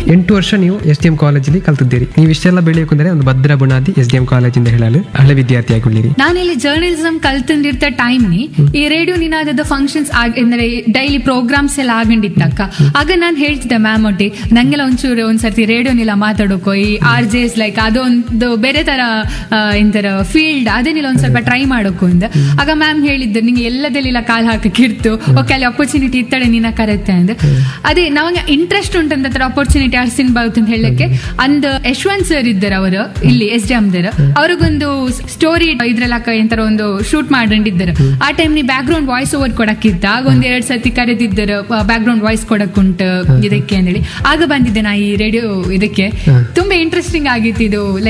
ಎಂಟು ವರ್ಷ ನೀವು ಎಸ್ ಡಿ ಎಂ ಕಾಲೇಜಲ್ಲಿ ಕಲ್ತಿದ್ದೀರಿ ನೀವು ಇಷ್ಟೆಲ್ಲ ಬೆಳೆಯಬೇಕಂದ್ರೆ ಒಂದು ಭದ್ರ ಬುನಾದಿ ಎಸ್ ಡಿ ಎಂ ಕಾಲೇಜಿಂದ ಹೇಳಲು ಹಳೆ ವಿದ್ಯಾರ್ಥಿಯಾಗಿದ್ದೀರಿ ನಾನಿಲ್ಲಿ ಜರ್ನಲಿಸಮ್ ಕಲ್ತಂದಿರ್ತ ಟೈಮ್ ನಿ ಈ ರೇಡಿಯೋ ನಿನಾದದ ಫಂಕ್ಷನ್ಸ್ ಅಂದ್ರೆ ಡೈಲಿ ಪ್ರೋಗ್ರಾಮ್ಸ್ ಎಲ್ಲ ಆಗಂಡಿತ್ತಕ್ಕ ಆಗ ನಾನು ಹೇಳ್ತಿದ್ದೆ ಮ್ಯಾಮ್ ಒಟ್ಟಿ ನಂಗೆಲ್ಲ ಒಂಚೂರು ಒಂದ್ಸರ್ತಿ ರೇಡಿಯೋನಿಲ್ಲ ಮಾತಾಡೋಕೋ ಈ ಆರ್ ಜೆ ಎಸ್ ಲೈಕ್ ಅದೊಂದು ಬೇರೆ ತರ ಆ, ಎಂತರ ಫೀಲ್ಡ್ ಅದನ್ನೆಲ್ಲ ಒಂದ್ ಸ್ವಲ್ಪ ಟ್ರೈ ಮಾಡೋಕು ಅಂದ ಆಗ ಮ್ಯಾಮ್ ಹೇಳಿದ್ದು ನಿಂಗೆ ಎಲ್ಲದೆಲ್ಲ ಕಾಲ್ ಹಾಕಕ್ಕೆ ಇರ್ತು ಓಕೆ ಅಲ್ಲಿ ಅಪರ್ಚುನಿಟಿ ಇತ್ತಡೆ ನಿನ್ನ ಕರೆತ್ತೆ ಅಂದ ಅದೇ ನಮಗೆ ಇಂಟ್ರೆಸ್ಟ್ ಉಂಟಂತ ಅಪರ್ಚುನಿಟಿ ಅರ್ಸಿನ್ ಬಾವುತ್ ಅಂತ ಹೇಳಕ್ಕೆ ಅಂದ್ ಯಶವಂತ್ ಸರ್ ಇದ್ದಾರೆ ಅವರು ಇಲ್ಲಿ ಎಸ್ ಡಿ ಎಮ್ದರ್ ಅವ್ರಿಗೊಂದು ಸ್ಟೋರಿ ಇದ್ರಲ್ಲ ಎಂತರ ಒಂದು ಶೂಟ್ ಮಾಡಿದ್ದಾರೆ ಆ ಟೈಮ್ ನೀ ಬ್ಯಾಕ್ ಗ್ರೌಂಡ್ ವಾಯ್ಸ್ ಓವರ್ ಕೊಡಕ್ಕಿತ್ತ ಆಗ ಒಂದ್ ಎರಡ್ ಸತಿ ಕರೆದಿದ್ದರು ಬ್ಯಾಕ್ ಗ್ರೌಂಡ್ ವಾಯ್ಸ್ ಕೊಡಕ್ ಉಂಟು ಇದಕ್ಕೆ ಅಂತೇಳಿ ಆಗ ಬಂದಿದ್ದೆ ನಾ ಈ ರೇಡಿಯೋ ಇದಕ್ಕೆ ತುಂಬಾ ಇಂಟ್ರೆಸ್ಟಿಂಗ್ ಆಗಿತ್ತು ಇದು